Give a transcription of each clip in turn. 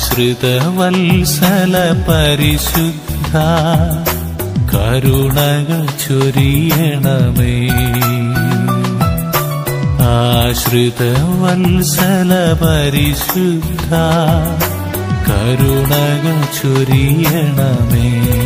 ആശ്രിതവത്സല പരിശുദ്ധ കരുണകൾ ചൊരിയണമേ ആശ്രിതവത്സല പരിശുദ്ധ കരുണകൾ ചൊരിയണമേ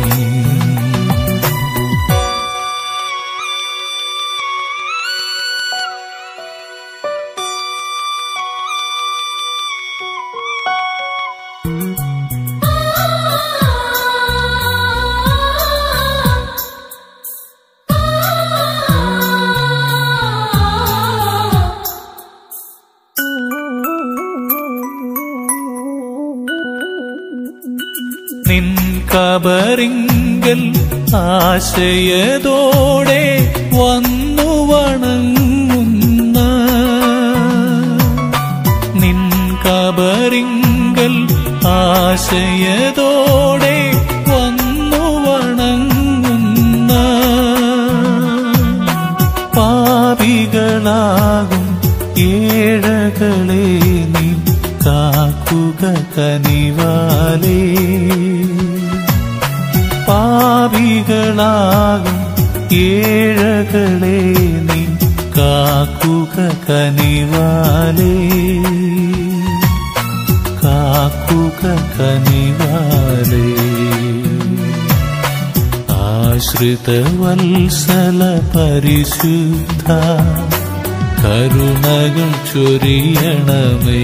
നിൻ കബറിങ്കൽ ആശയതോടെ വന്നു വണങ്ങുന്ന നിൻ കബറിങ്കൽ ആശയതോടെ വന്നു വണങ്ങുന്ന പാപികളാകും ഏഴകളെ നീ കാക്കുക കനിവാലേ പാപികളാകും ഏഴകളെ നീ കാക്കുക കനിവാലേ കാക്കുക കനിവാലേ ആശ്രിതവത്സല പരിശുദ്ധ കരുണകൾ ചൊരിയണമേ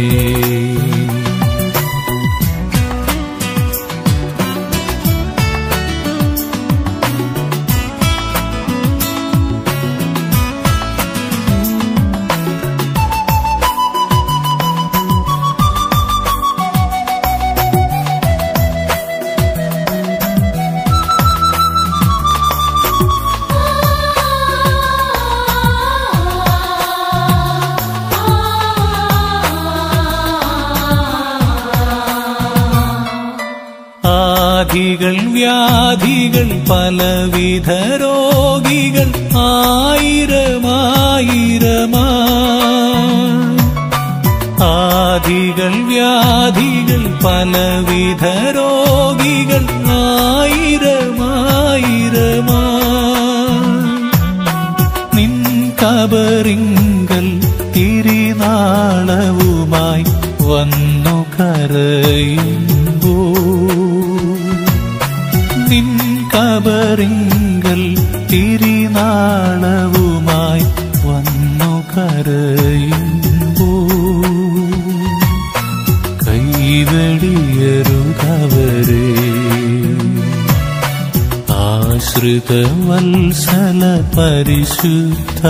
ആധികൾ വ്യാധികൾ പലവിധ രോഗികൾ ആയിരമായിരമാ ആദികൾ വ്യാധികൾ പലവിധ രോഗികൾ ആയിരമായിരമാ നിൻ കബറിങ്കൽ തിരിനാളവുമായി വന്നു കരയുമ്പോ നിൻ കബറിങ്കൽ തിരിനാളവുമായി വന്നു കരയുമ്പോ കൈവെടിയരുതവരെ ആശ്രിതവത്സല പരിശുദ്ധ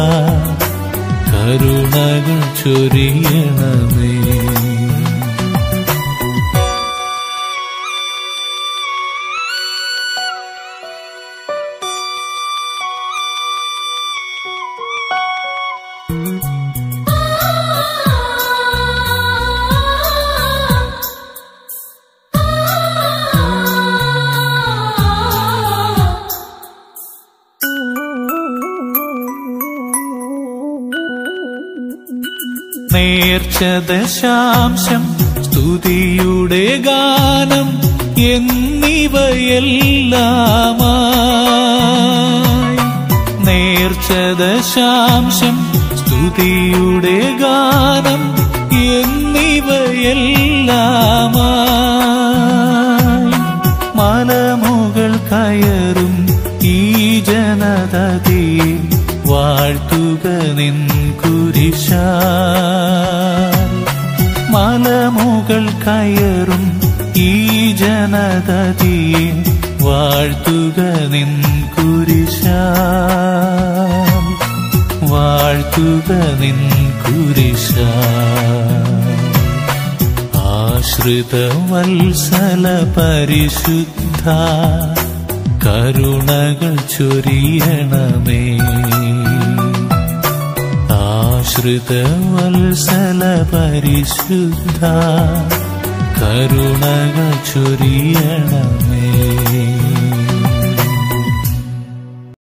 കരുണകൾ ചൊരിയണമേ നേർച്ചദശാംശം സ്തുതിയുടെ ഗാനം എന്നിവയെല്ലാമായി നേർച്ചദശാംശം സ്തുതിയുടെ ഗാനം എന്നിവയെല്ലാമായി മലമുകൾ കയറും ഈ ജനതയെ വാഴ്ത്തുക നിൻ കുരിശാൽ മലമുകൾ കയറും ഈ ജനതയെ വാഴ്ത്തുക നിൻ കുരിശാൽ വാഴ്ത്തുക നിൻ കുരിശാൽ ആശ്രിതവത്സല പരിശുദ്ധ കരുണകൾ ചൊരിയണമേ ആശ്രിതവത്സല പരിശുദ്ധ കരുണകൾ ചൊരിയണമേ